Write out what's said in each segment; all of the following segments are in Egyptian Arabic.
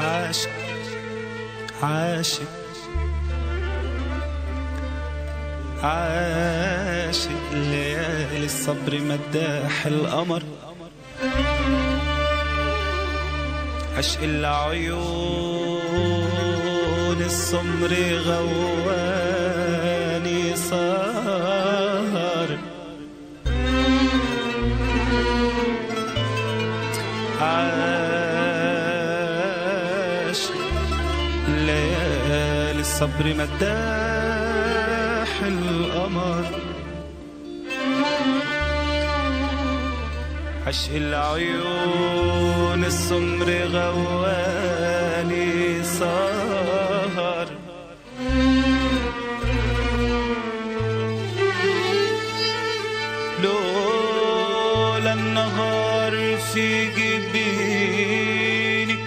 عاشق عاشق عاشق ليالي الصبر مداح القمر عشق العيون السمر غواني صار عاشق ليالي الصبر مداح القمر عشق العيون السمر غوالي سهر لولا النهار في جبينك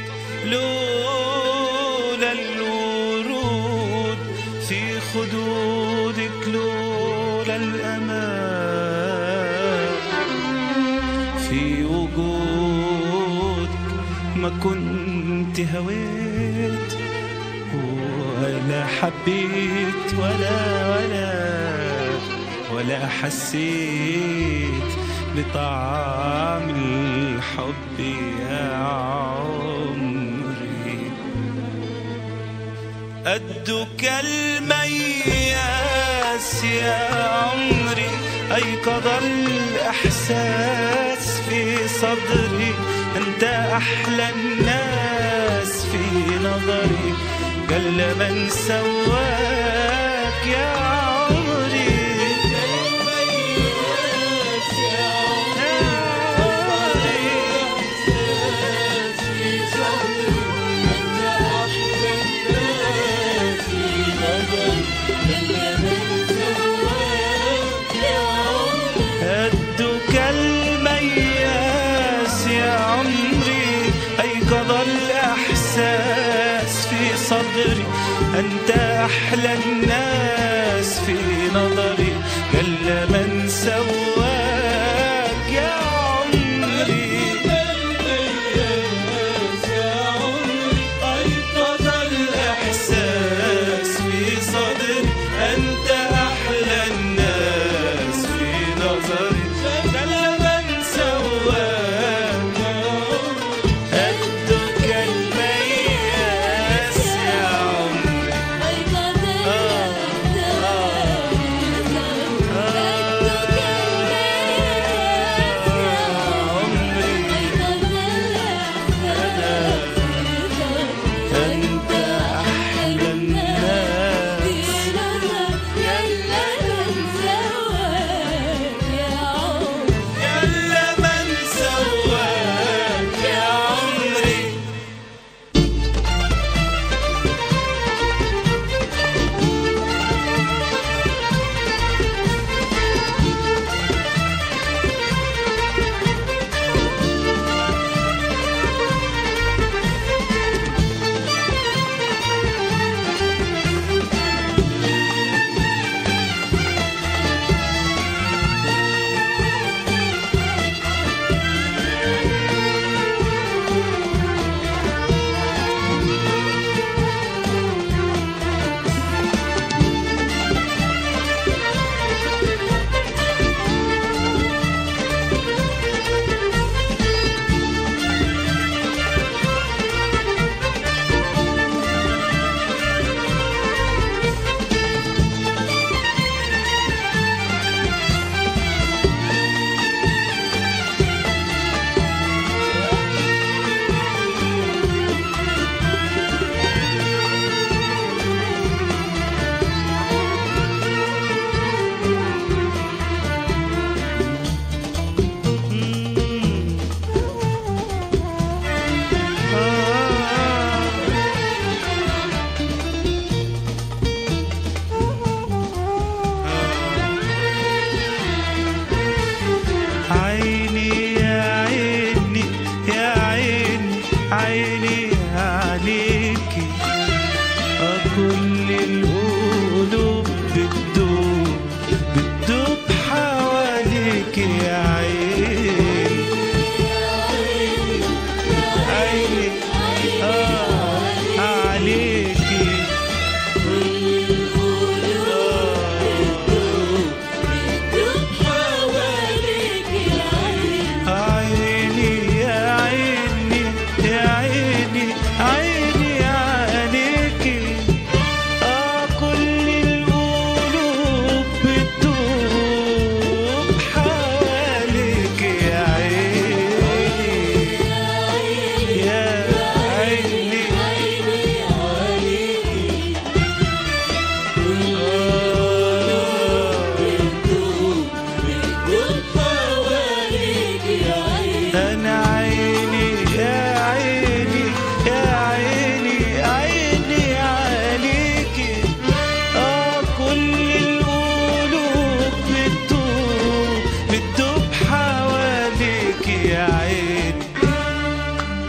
لولا الورود في خدودك لولا الأمان في وجودك ما كنت هويت ولا حبيت ولا ولا ولا حسيت بطعم الحب يا عمري قدك المياس يا عمري أيقظ الإحساس في صدري أنت أحلى الناس في نظري قل من سواك يا عمري يا قدك المياس يا عمري أيقظ الإحساس في صدري أنت أحلى الناس في نظري قل من سواك يا عمري أيقظ الإحساس في صدري أنت أحلى الناس في نظري قل من سواك قدك المياس يا عمري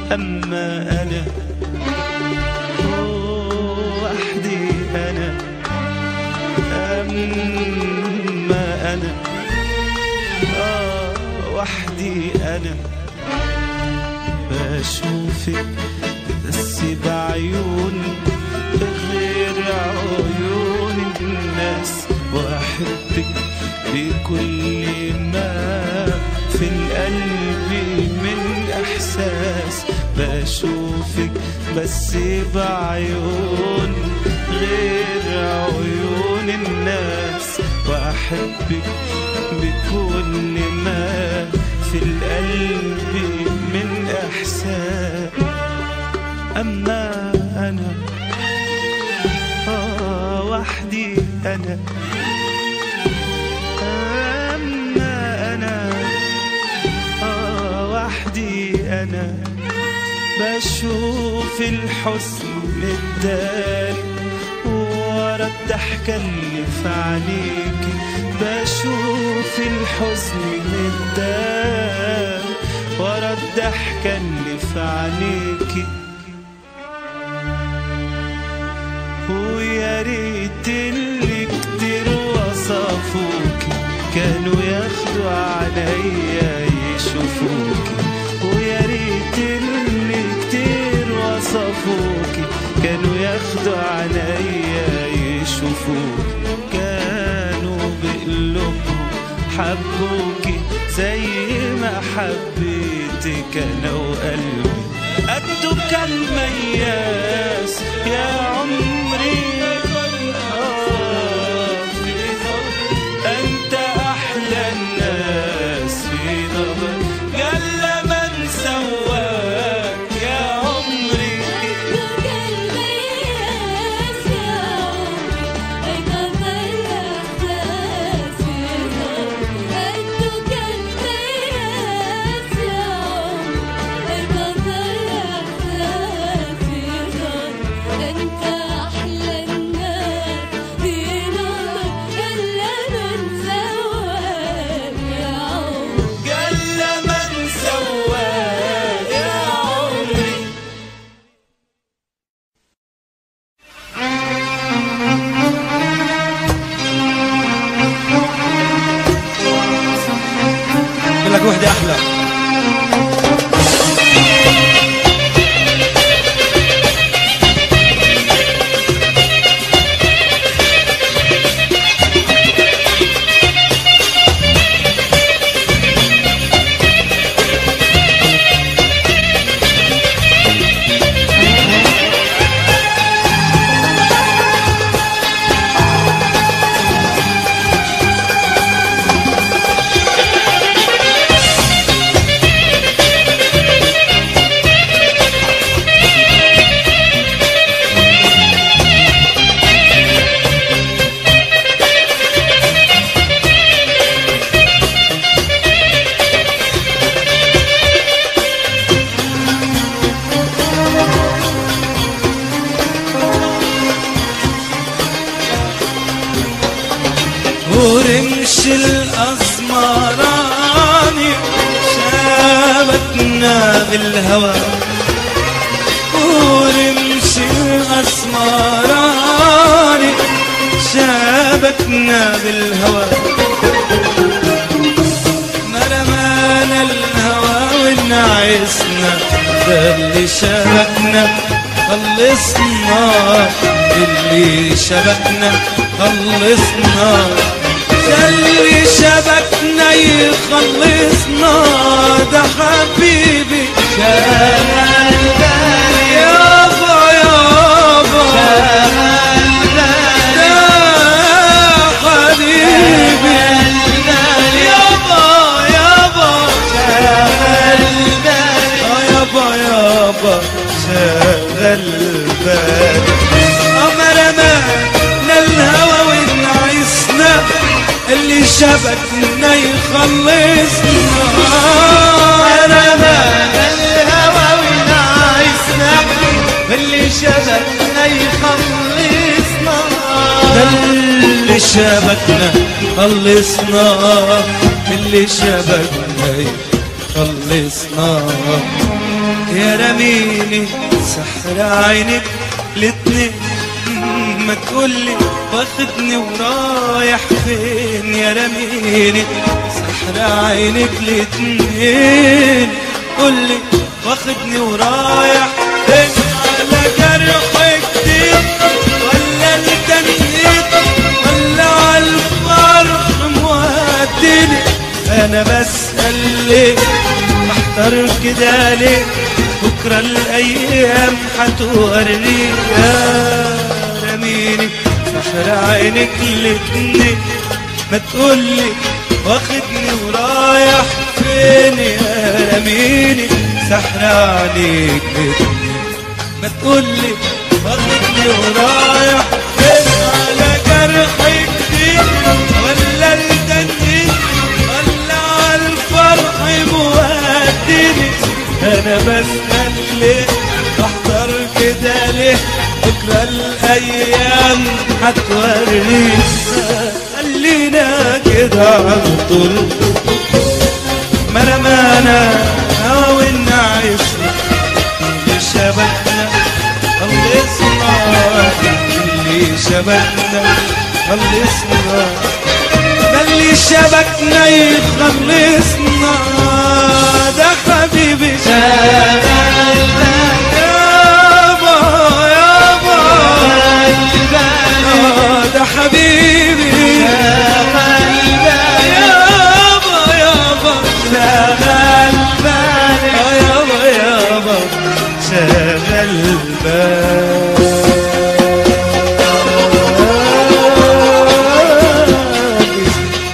أما أنا وحدي أنا أما أنا آه وحدي أنا بشوفك بس بعيوني غير عيون الناس وأحبك بكل ما في القلب من إحساس بشوفك بس بعيون غير عيون الناس وأحبك بكل ما في القلب من إحساس أما أنا آه وحدي أنا أما أنا آه وحدي أنا بشوف الحزن الداري ورا الضحكة اللي في عينيكي بشوف الحزن الداري ورا الضحكة اللي في عينيكي ويا ريت اللي كتير وصفوكي كانوا ياخدوا عليا يشوفوكي ويا ريت اللي كتير وصفوكي كانوا ياخدوا عليا يشوفوكي كانوا بقلوبهم حبوكي زي ما حبيتك انا وقلبي قدو كان مياس يا عمري آه أنت أحلى الناس في نظر قال من سواك يا عمري أنت أحلى الناس في نظر إلا من سواك يا عمري قال من سواك يا عمري يقول لك وحده احلى ورمش الأسمراني شابكنا بالهوى ورمش الأسمراني شابكنا بالهوى ما رمانا الهوى ونعسنا ده اللي شبكنا خلصنا اللي شبكنا خلصنا ده اللي شبكنا يخلصنا ده حبيبي شغال بالي يابا يابا شغال بالي ده حبيبي يابا يابا شغال بالي آه يابا يابا شغل بالي أمر ما الهوى ونعيسنا اللي شبكنا يخلصنا أنا ما الهوى ونعيسنا اللي شبكنا يخلصنا ده اللي شبكنا خلصنا اللي شبكنا خلصنا يا رميني سحر عينك الاتنين ما تقولي واخدني ورايح فين يا رميني سحر عينك الاتنين قولي واخدني ورايح فين على جرح كتير ولا التنهيد ولا على الفرح موديني انا بسأل ليه محتار كده ليه بكرة الأيام هتوريني يا رميني سحر عينك الاتنين ما تقولي واخدني ورايح فين يا رميني سحر عينك الاتنين ما تقولي واخدني ورايح فين على جرح كتير ولا الدنيا ولا على الفرح موديني انا بسأل ليه بحضر كده ليه بكرة الايام هتوريني خلينا كده على طول ما رمانا ونعيش اللي شبكنا خلصنا اللي شبكنا خلصنا ده اللي شبكنا يخلصنا ده حبيبي شغال يابا يابا آه، ده حبيبي يابا يابا شغال بالي آه، يابا يابا شغل بالي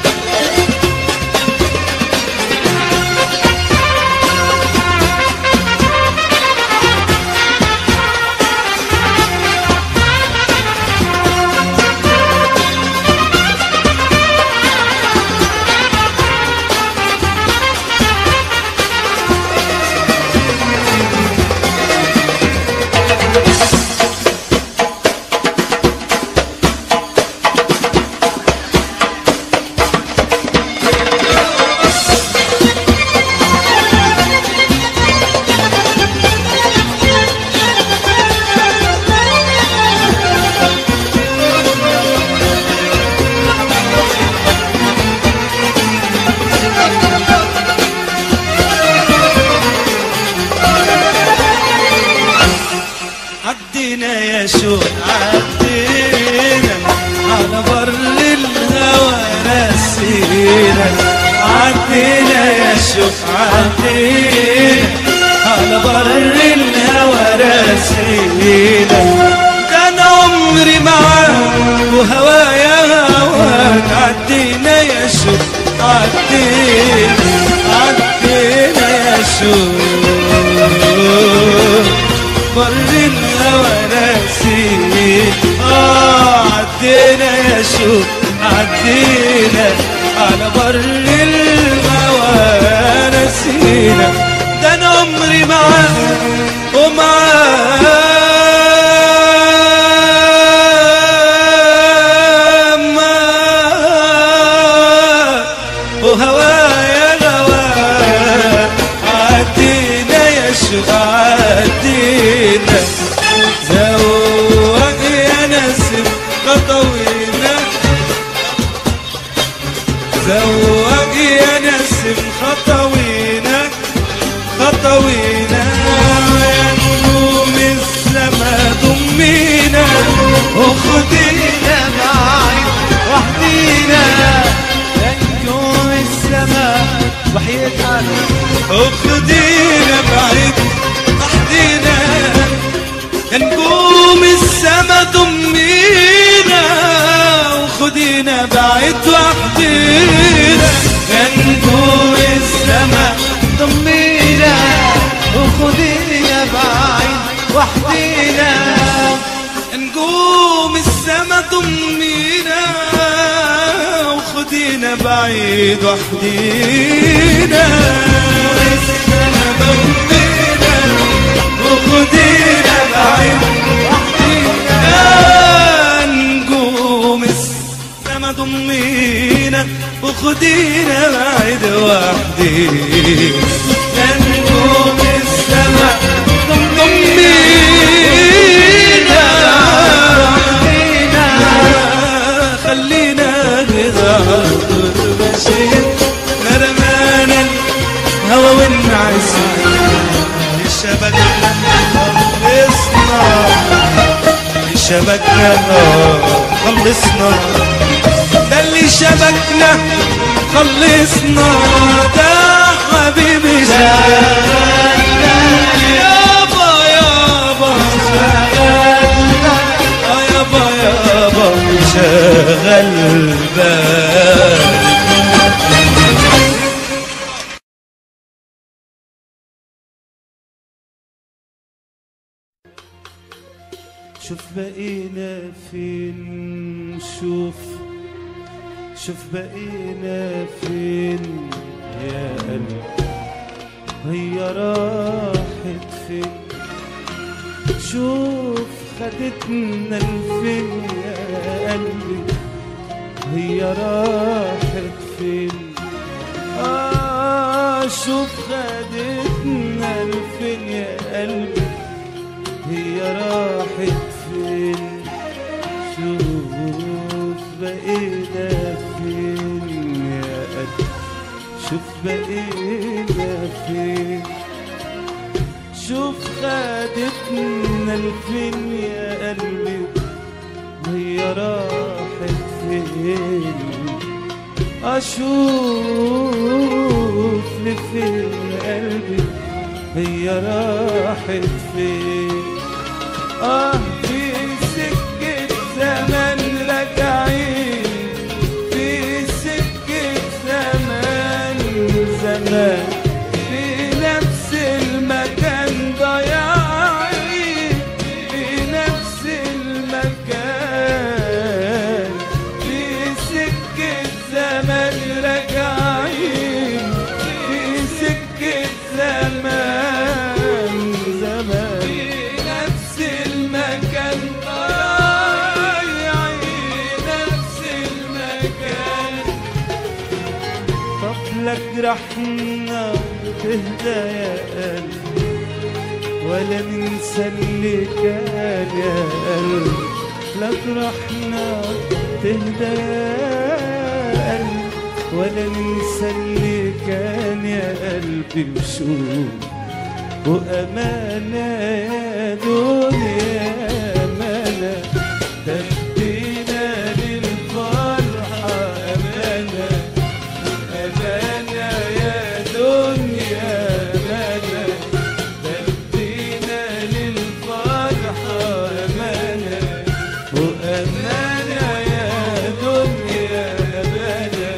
عدينا يا شو عدينا على بر الهوى رسينا عدينا يا شو عدينا على بر الهوى رسينا كان عمري معاك وهوايا هواك عدينا يا شو عدينا عدينا يا شو بر الهوى نسيت اه عدينا يا شو عدينا على بر الهوى نسينا ده انا عمري معاك ومعاك معاك وهوايا غواك عدينا يا شو عدينا زوق يا نسم خطوينا زوق يا نسم خطوينا خطوينا يا نجوم السما ضمينا وخدينا معاك وحدينا يا نجوم السما وحياة وخدينا بعيد وحدينا يا نجوم السما ضمينا وخدينا بعيد وحدينا يا نجوم السما ضمينا وخدينا بعيد وحدينا نجوم السما ضمينا وخدينا بعيد وحدينا السما ضمينا وخدينا بعيد وحدينا نجوم السما ضمينا وخدينا بعيد وحدينا نجوم السما اسمع اللي شبكنا خلصنا اللي شبكنا خلصنا ده اللي شبكنا خلصنا ده حبيبي شغلنا يابا يابا شغلنا آه يابا يابا شغل بالي شوف بقينا فين شوف شوف بقينا فين يا قلبي هي راحت فين شوف خدتنا لفين يا قلبي هي راحت فين آه شوف خدتنا لفين يا قلبي هي راحت فين شوف بقينا فين يا قلبي شوف بقينا فين شوف خدتنا لفين يا قلبي وهي راحت فين أشوف لفين قلبي هي راحت فين آه في سكة زمن راجعين في سكة زمان زمان في نفس المكان ضياعين في نفس المكان في سكة زمن راجعين في سكة زمان زمان في نفس المكان ضايعين نفس المكان طب لا جرحنا تهدى يا قلبي ولا ننسى اللي كان يا قلبي لا جرحنا تهدى يا قلبي ولا ننسى اللي كان يا قلبي وشوف وأمانة يا دنيا أمانة تدينا للفرحة أمانة أمانة يا دنيا أمانة تدينا للفرحة أمانة وأمانة يا دنيا أمانة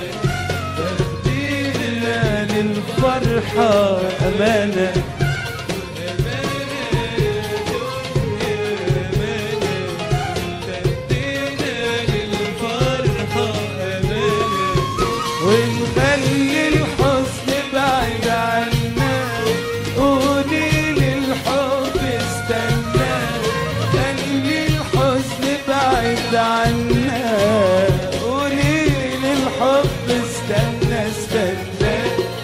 تدينا للفرحة أمانة ونخلي الحزن بعيد عنا قولي للحب استنى خلي الحزن بعيد عنا قولي للحب استنى استنى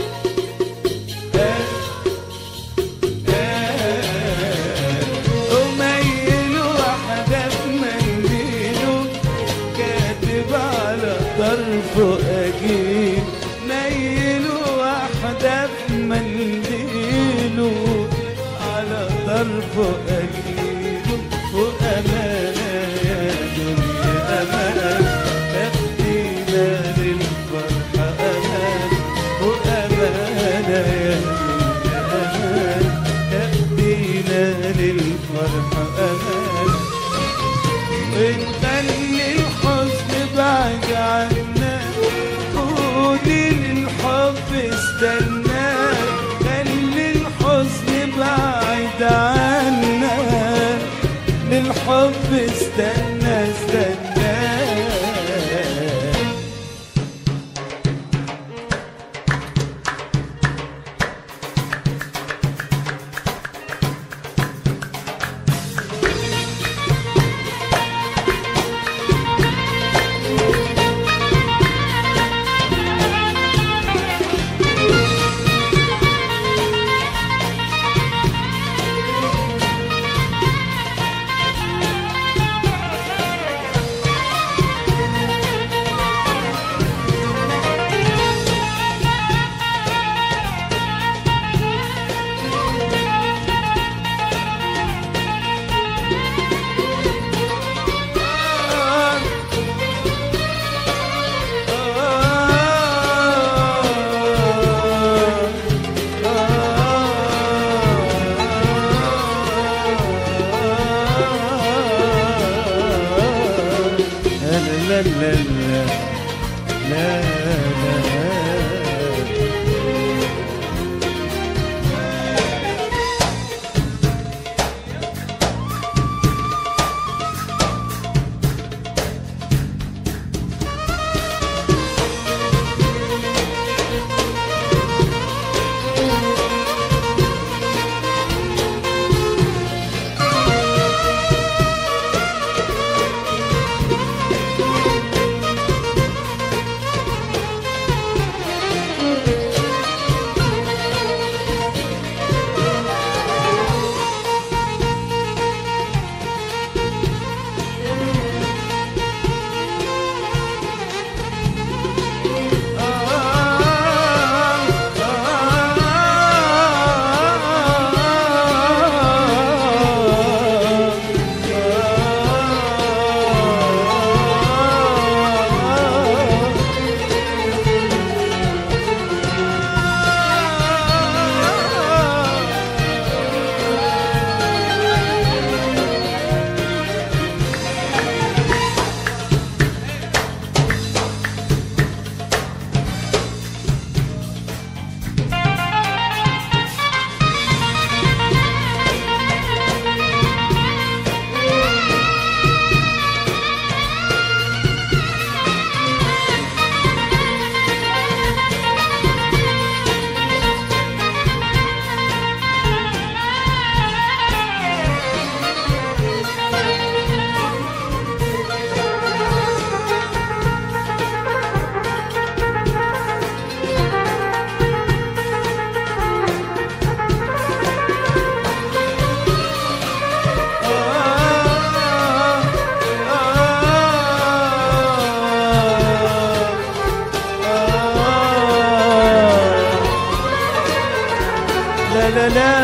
وميل واحدة في منديله كاتب على طرفه أجيب ميل واحدة في منديله على طرفه أجيله وأمانة يا دنيا أمانة تاخدينا للفرحة أمان وأمانة يا دنيا أمان تاخدينا للفرحة أمان ونخلي الحزن بعد عنا قولي للحب استنى خلي الحزن بعد عنا للحب استنى استنى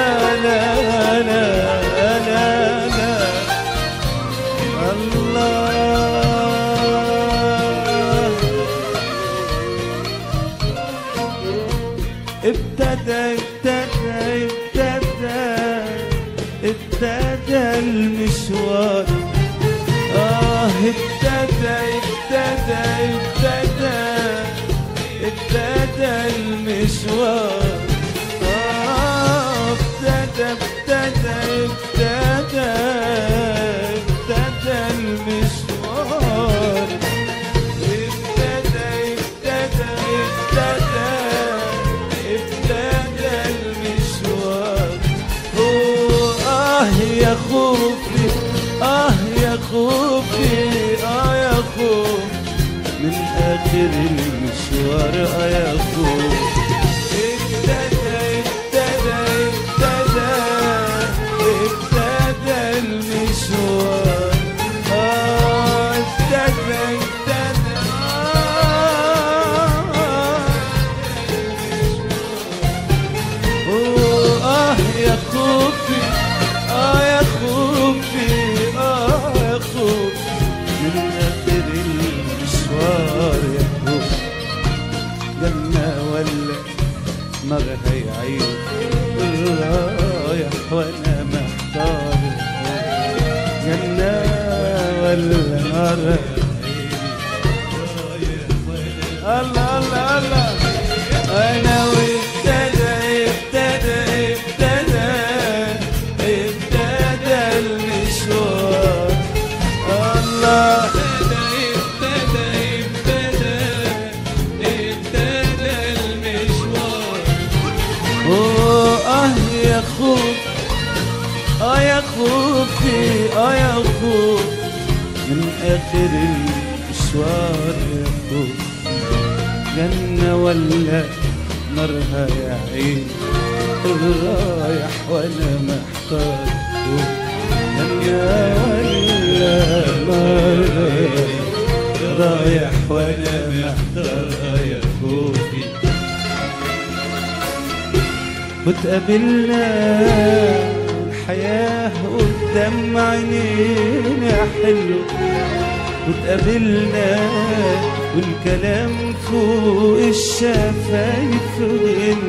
لا لا لا لا الله ابتدى ابتدى ابتدى ابتدى المشوار آه ابتدى ابتدى ابتدى ابتدى المشوار آه ابتدى ابتدى ابتدى ابتدى المشوار ابتدى ابتدى ابتدى ابتدى المشوار هو آه يا خوفي آه يا خوفي آه يا خوف من آخر المشوار آه يا خوف ابتدى ابتدى ابتدى ابتدى المشوار آه ابتدى ابتدى آه آه يا خوفي آه يا خوفي آه يا خوفي من آخر المشوار يا خوفي جنة ولا نار هيعيد رايح وانا محتار جنة ولا نار الله الله الله انا وابتدى ابتدى ابتدى ابتدى المشوار الله ابتدى ابتدى ابتدى المشوار اوه اه يا خوف اه يا خوفي اه يا خوف من اخر المشوار يا خوف جنة ولا نارها يا عين رايح وانا محتار جنة ولا نارها رايح وانا محتار يا خوفي وتقابلنا الحياة قدام عينينا حلو وتقابلنا والكلام فوق الشفايف غنى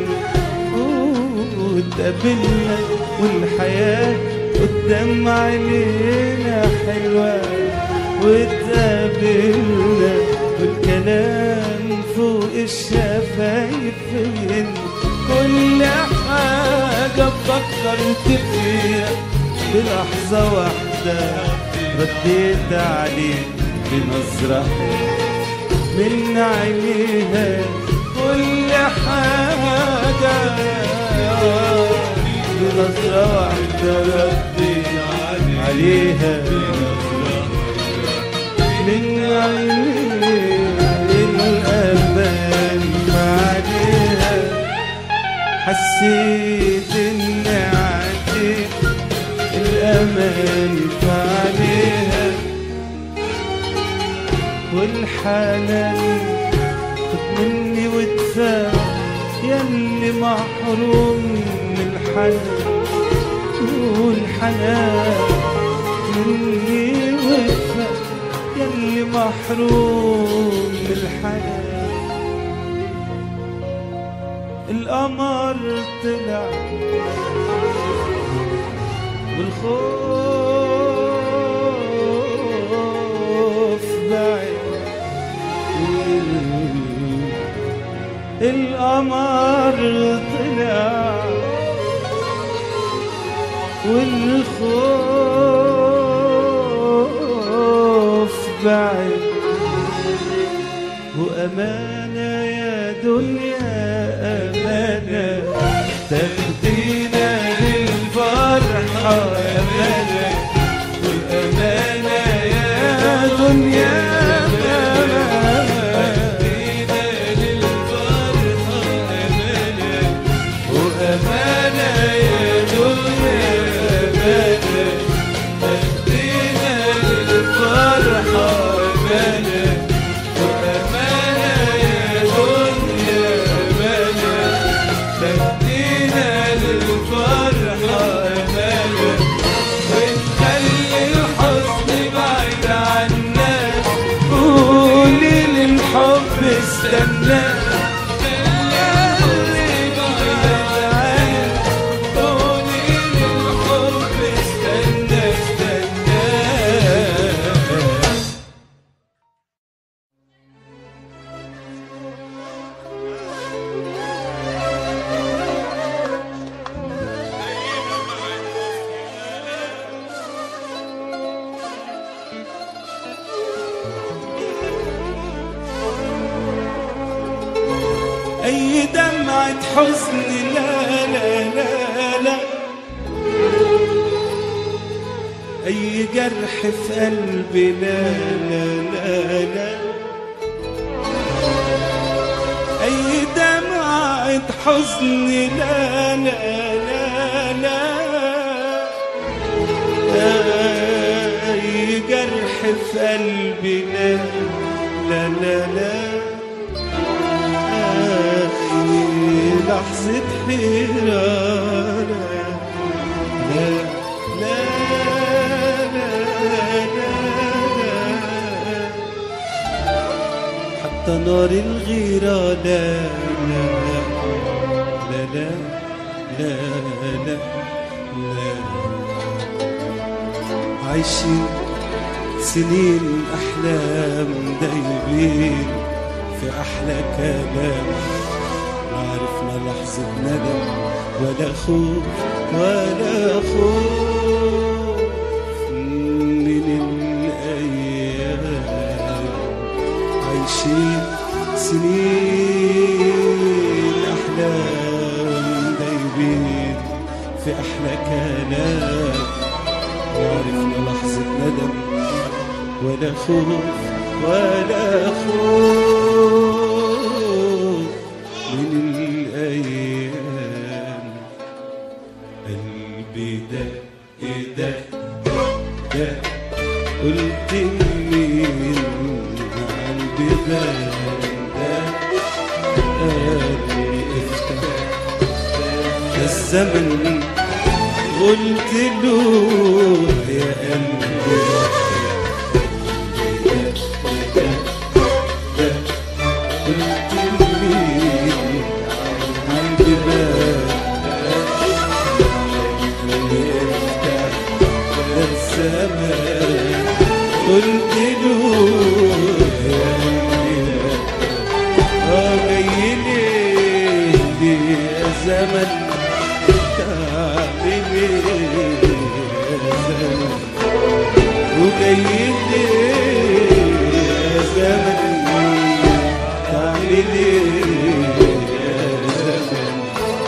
وتقابلنا والحياة قدام عينينا حلوة وتقابلنا والكلام فوق الشفايف غنى كل حاجة فكرت فيها بلحظة واحدة رديت عليه بنظرة من عينيها كل حاجة بنظرة واحدة رديت عليها من عينيها الأمان عليها حسيت إني عديت الأمان عليها والحنان خد مني وادفع ياللي محروم من الحنان والحنان مني وادفع ياللي محروم من الحنان القمر طلع والخوف بعد القمر طلع والخوف بعد وأمانة يا دنيا أمانة تاخدينا للفرحة أمانة والأمانة يا دنيا أمانة تاخدينا للفرحة أمانة وأمانة يا دنيا أمانة تاخدينا للفرحة أمانة وأمانة يا دنيا أمانة تاخدينا حزن لا لا لا لا أي جرح في قلبي لا لا لا لا أي دمعة حزن لا لا لا لا أي جرح في قلبي لا لا لا لا أي لحظة حيرة لا لا لا لا لا حتى نار الغيرة لا لا لا لا لا لا لا عايشين سنين أحلام دايبين في أحلى كلام ما عرفنا لحظة ندم ولا خوف ولا خوف من الأيام عايشين سنين أحلام دايبين في أحلى كلام وعرفنا لحظة ندم ولا خوف ولا خوف من الأيام قلبي ده ده ده قلت مين عن بيبان ده قالي افتح ده الزمن قلت له يا قلبي قلت مين عن بيبان الزمان قلت له يا قلبي اه جاي ليه ليه يا زمن تعمل ايه يا زمن وجاي ليه يا زمن تعمل ايه يا زمن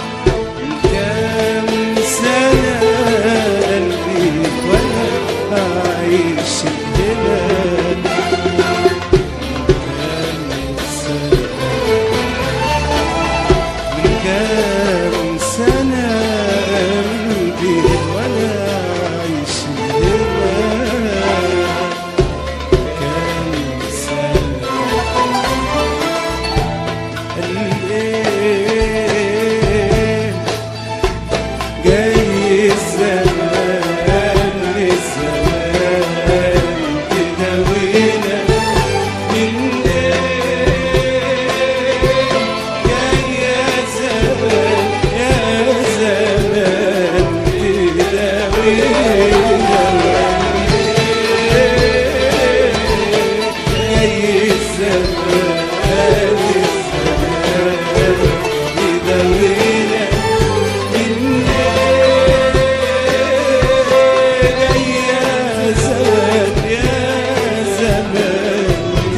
كام سنة قلبي وأنا أعيش هنا كام سنة من كام سنة قلبي وأنا أعيش هنا كام سنة الليل جاي الزمان الزمان تداوينا من ايه جاي يا زمان يا زمان تداوينا جاي الزمان الزمان يداوينا من جاي يا زمان يا زمان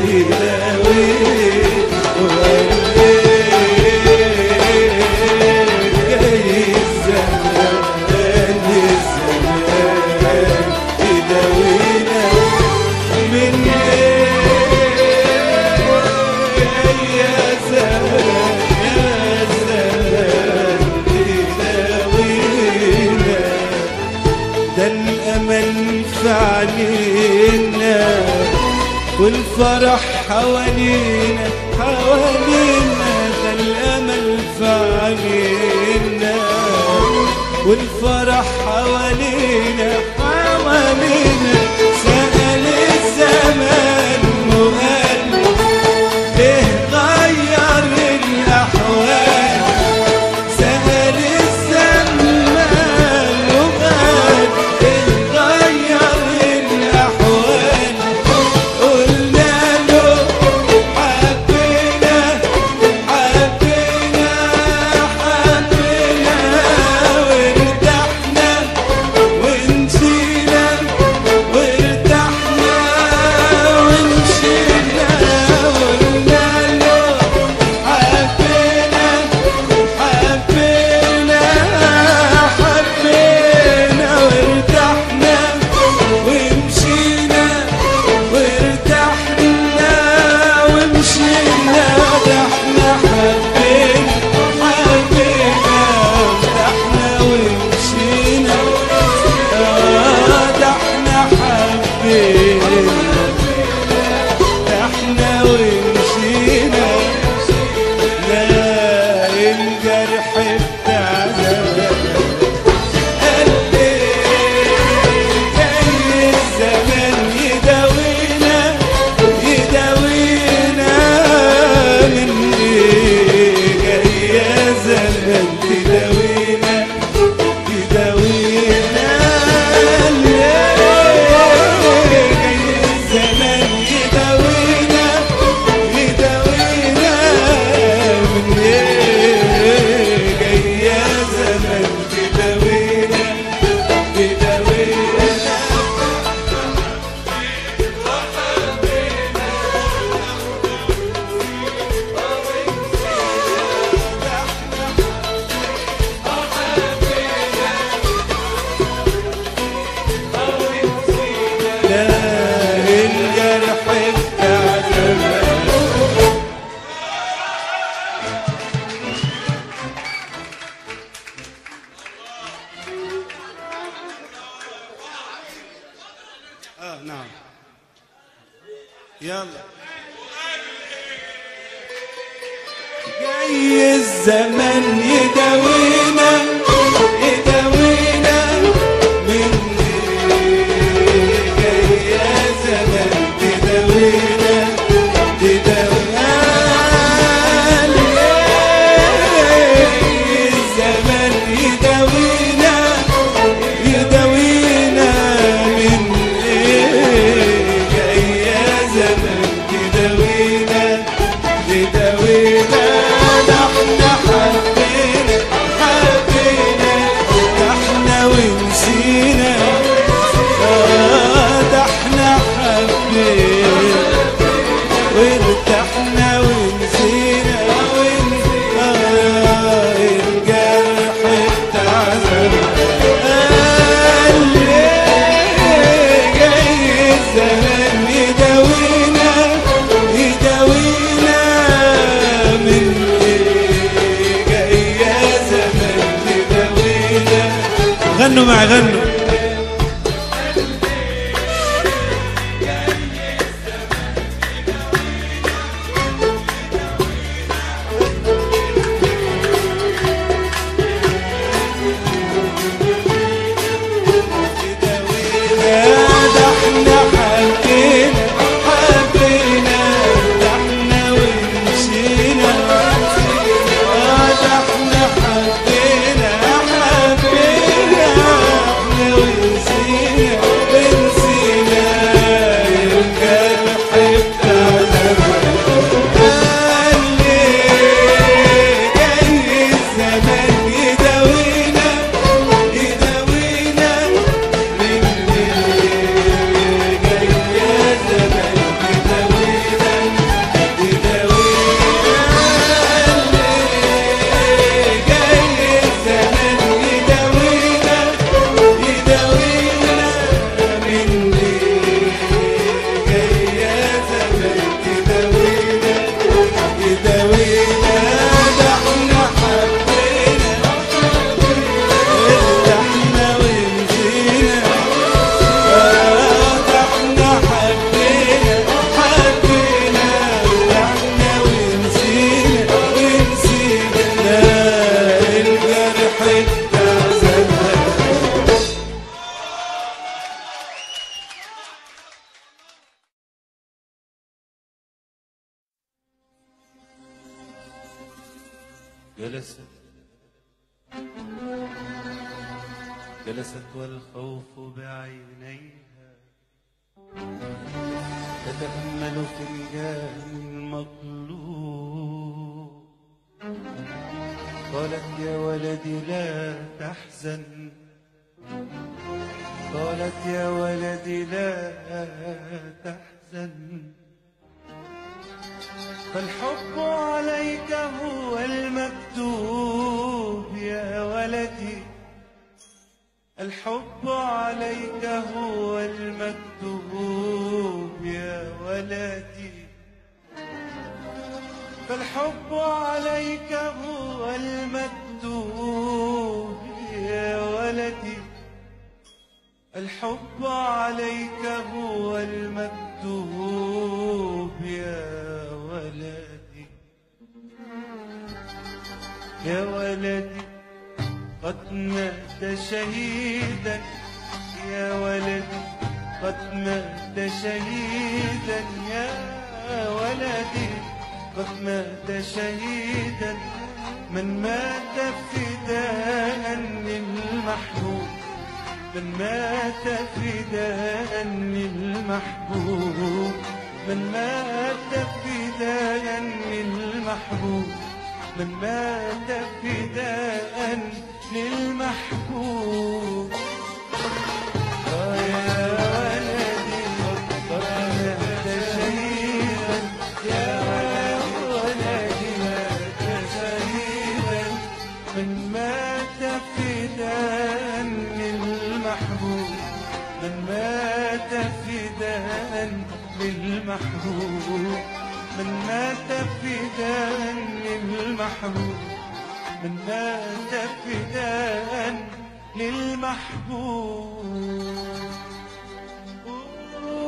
تداوينا جاي الزمان الزمان تداوينا من يا زمان يا زمان تداوينا ده الأمل في علينا والفرح حوالينا حوالينا ده الأمل في علينا والفرح حوالينا حوالينا سأل الزمان وقال ليه غير الأحوال سأل الزمان وقال ليه غير الأحوال قلنا له حبينا حبينا حبينا وارتحنا ونسينا وارتحنا نعم يلا جاي الزمن يداوينا يداوينا من جاي يا زمن تداوينا تداوينا الزمن يداوينا يداوينا من جاي يا زمن تداوينا تداوينا ده احنا حبينا حبينا ده احنا ونسينا آه، ده احنا حبينا وارتحنا ونسينا ون- آه، الجرح بتاع زمان قال ليه جاي الزمان يداوينا يداوينا من ايه جاي يا زمان يداوينا غنوا معي غنوا ده احنا حبينا حبينا ده احنا ومشينا آه، ده احنا حبينا حبينا احنا ونسينا ونسينا الجرح بتاع زمان قال ليه جاي الزمان يداوينا يداوينا من ليه جاي يا زمان يداوينا يداوينا ليه جاي الزمان يداوينا يداوينا من ليه جاي يا زمان يداوينا يداوينا ده احنا حبينا ارتحنا ونسينا آه، ده احنا حبينا حبينا ارتحنا ونسينا ونسينا الجرح بتاع زمان جلست جلست والخوف بعينيها تتأمل فنجان المطلوب قالت يا ولدي لا تحزن قالت يا ولدي لا تحزن فالحب عليك هو المكتوب يا ولدي الحب عليك هو المكتوب يا ولدي فالحب عليك هو المكتوب يا ولدي الحب عليك هو المكتوب يا ولدي يا ولدي قد مات شهيدا يا ولدي قد مات شهيدا يا ولدي قد مات شهيدا من مات فداء للمحبوب من مات فداء للمحبوب من مات فداء للمحبوب من مات فداء للمحبوب آه يا ولدي قد مات شهيدا يا ولدي مات شهيدا من مات فداء للمحبوب من مات فداء للمحبوب من مات فداء للمحبوب من مات فداء للمحبوب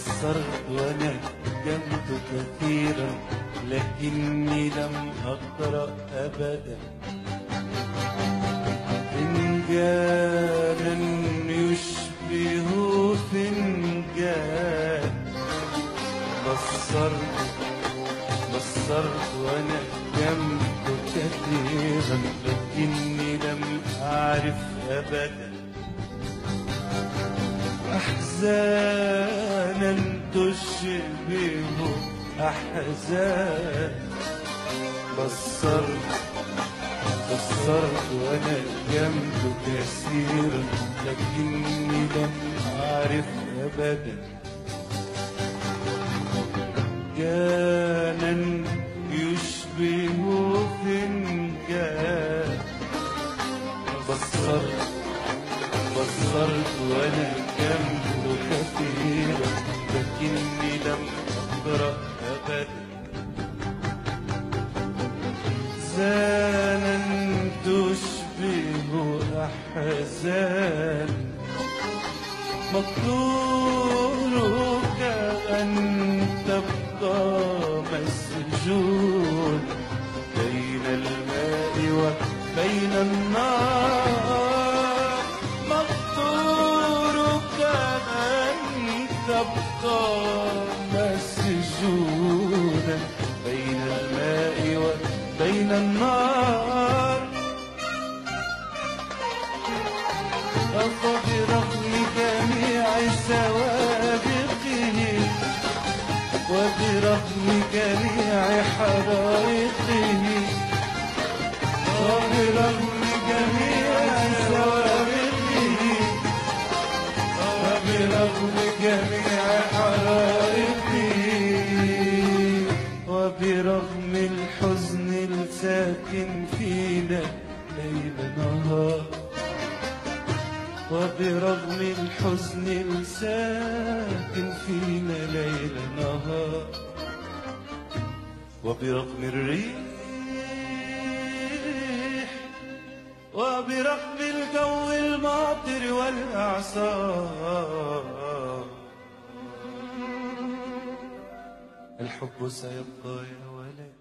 بصرت وانا جمت كثيرا لكني لم اقرا ابدا فنجانا يشبه فنجان بصرت بصرت وانا جمت كثيرا لكني لم اعرف ابدا أحزانا تشبه أحزان بصرت بصرت وأنا جنب كثيرا لكني لم أعرف أبدا جانا يشبه فنجان بصرت بصرت وانا جنبه كثيرا لكني لم اقرا ابدا زانا تشبه احزان مقدورك ان تبقى مسجون بين الماء وبين النار مقدورك أن تبقى مسجونا بين الماء وبين النار أفبرغم جميع سوابقه وبرغم جميع حرائقه وبرغم جميع سوابقه وبرغم جميع حرائقه وبرغم الحزن الساكن فينا ليل نهار وبرغم الحزن الساكن فينا ليل نهار وبرغم الريح وبرغم الجو الماطر والإعصار الحب سيبقى يا ولدي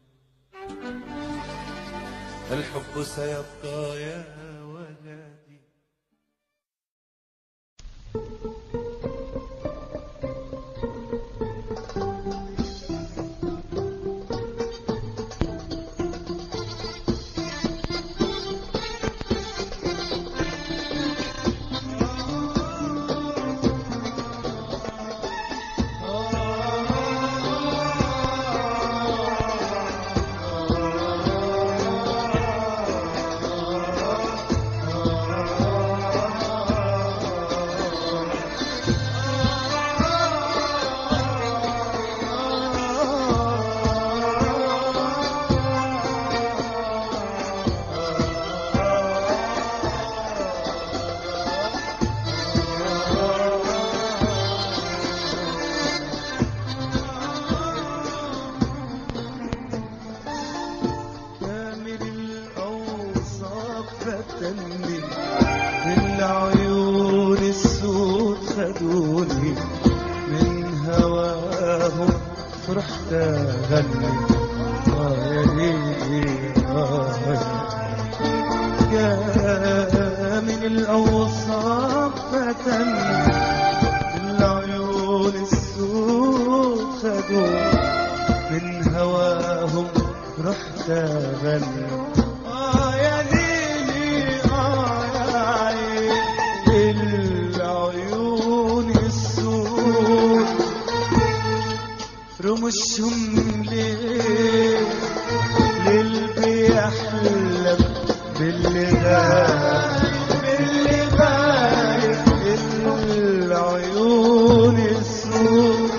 الحب سيبقى يا ولدي كامل الأوصاف فتني بالعيون السود خدوني من هواهم فرحت أغني آه يا ليلي آه يا كامل الأوصاف فتني بالعيون السود خدوني من هواهم رحت أغني آه يا ليلي آه يا عين العيون السود رمشهم ليه ليل بيحلم باللي غايب باللي غايب العيون السود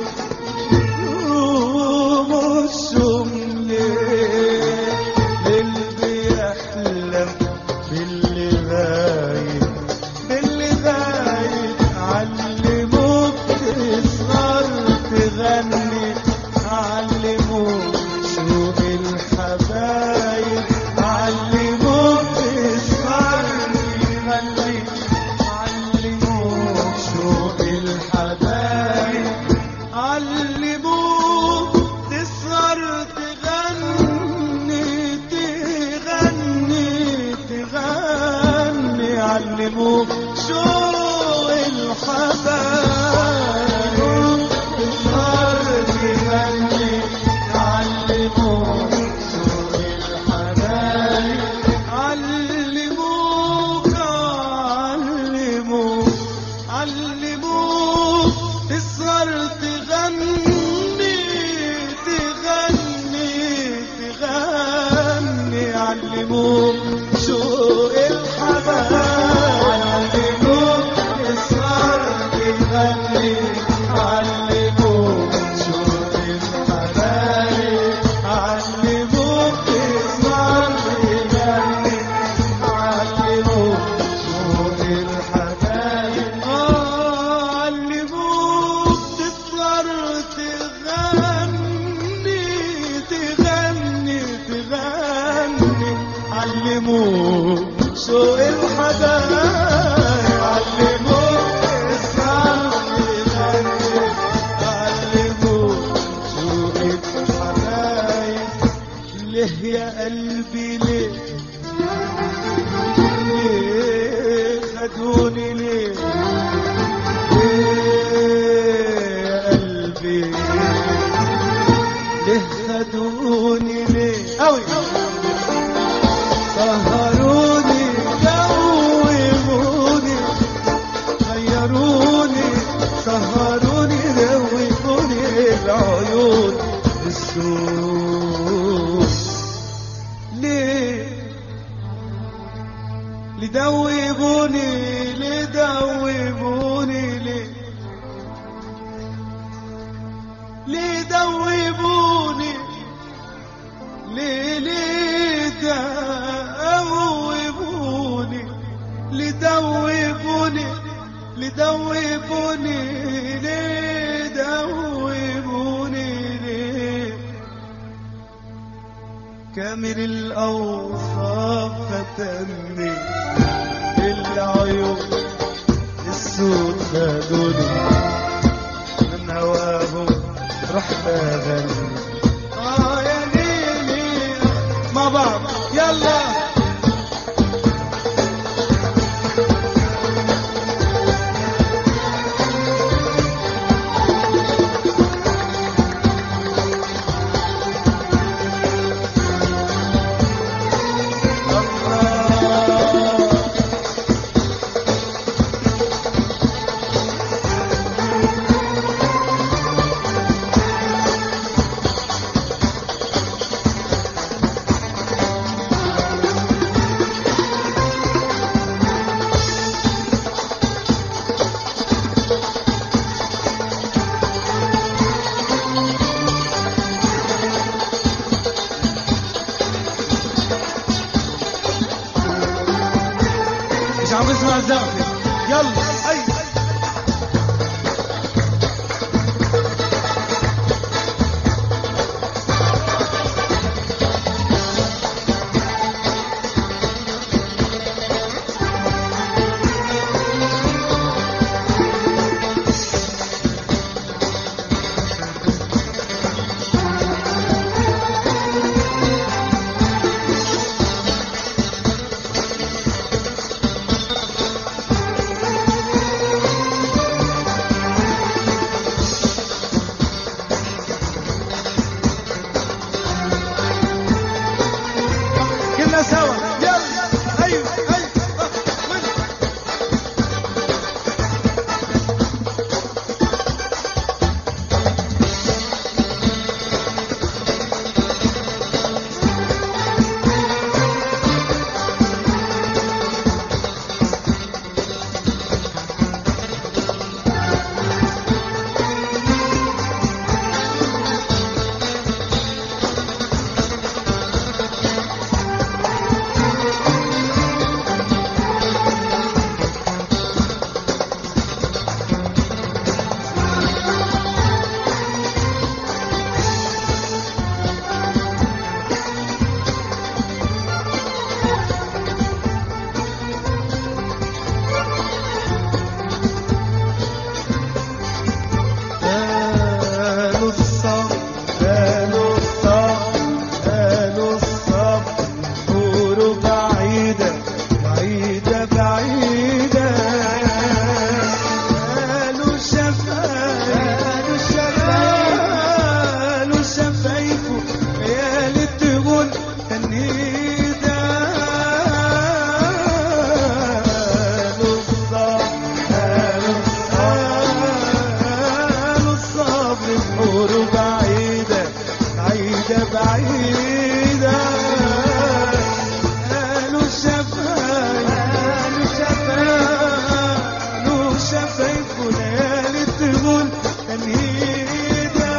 رمشهم ليه ليل بيحلم باللي غايب باللي غايب علموك تسهر تغني علموك شوق الحبايب علموك تسهر تغني علموك شوق الحبايب يا قلبي ليه ليه خدوني ليه ليه يا قلبي ليه خدوني ليه أوي سهروني دوبوني غيروني سهروني دوبوني العيون السود ليه لدوبوني لدوبوني ليه لدوبوني ليه ليه دوبوني لدوبوني لدوبوني ليه دوبوني ليه كامل الأوصاف فتني العيون السود خدوني من هواهم رحت أغني آه يا ليلي مع بعض يلا الله مش عم بسمع الزقفة يلا اي كلنا سوا يلا ايوه ايوه آه، وين؟ قالوا الصبر قالوا الصبر قالوا الصبر نور بعيدة بعيدة بعيدة قالوا شفايف قالوا شفايف قالوا شفايفه يا ليت تقول تنهيدة قالوا الصبر قالوا قالوا الصبر بحور بعيدة بعيدة بعيدة قالوا شفايف قالوا شفايف قالوا شفايف وليالي تقول تنهيدة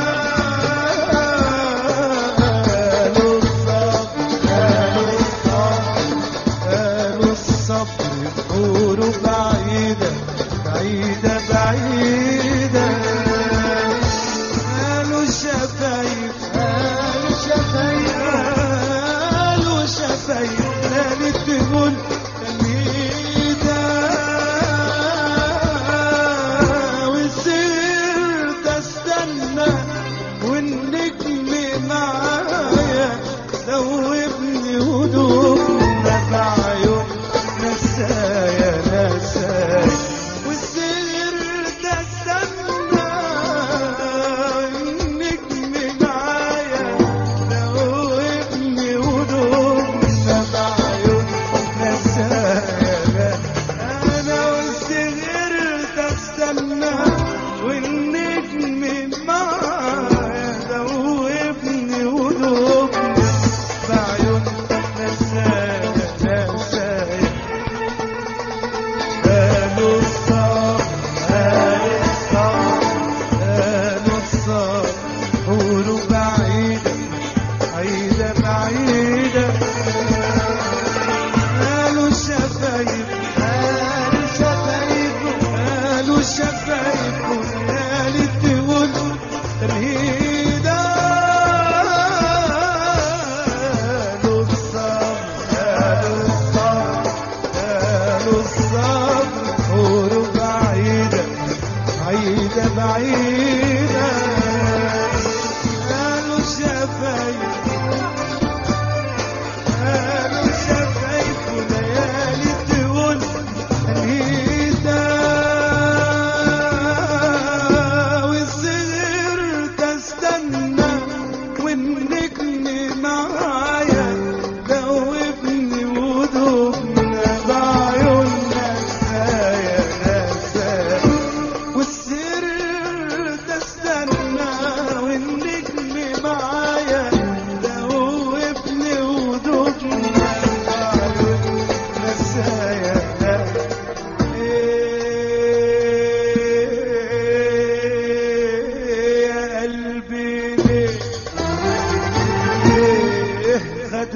قالوا الصبر قالوا الصبر قالوا الصبر بحور بعيدة بعيدة بعيدة قالوا الشفايف قالوا الشفايف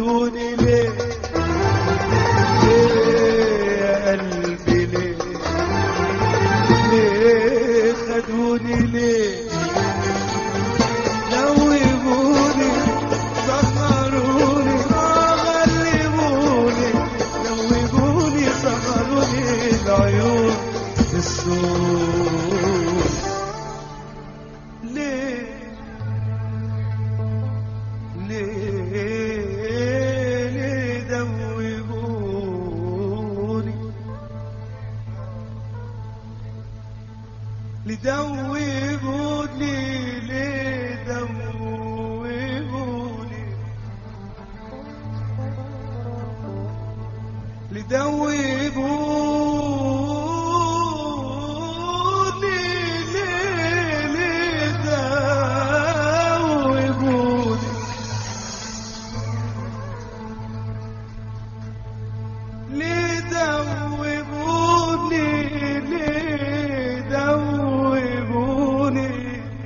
خدوني ليه ليه يا قلبي ليه ليه خدوني ليه دوبوني سهروني آه غلبوني دوبوني سهروني العيون السود ليه ليه ليه دوبوني لدوبوني ليه دوبوني لدوبوني ليه ليه دوبوني ليه دوبوني ليه دوبوني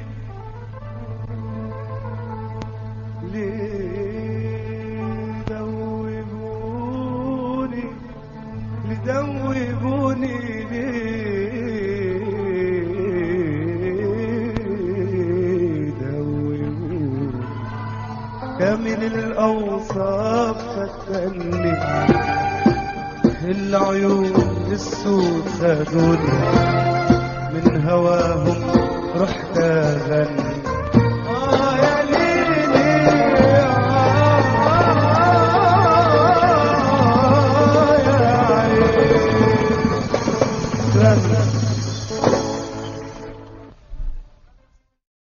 ليه دوبوني لدوبوني ليه دوبوني كامل الأوصاف فتني العيون السود خدوني من هواهم رحت أغني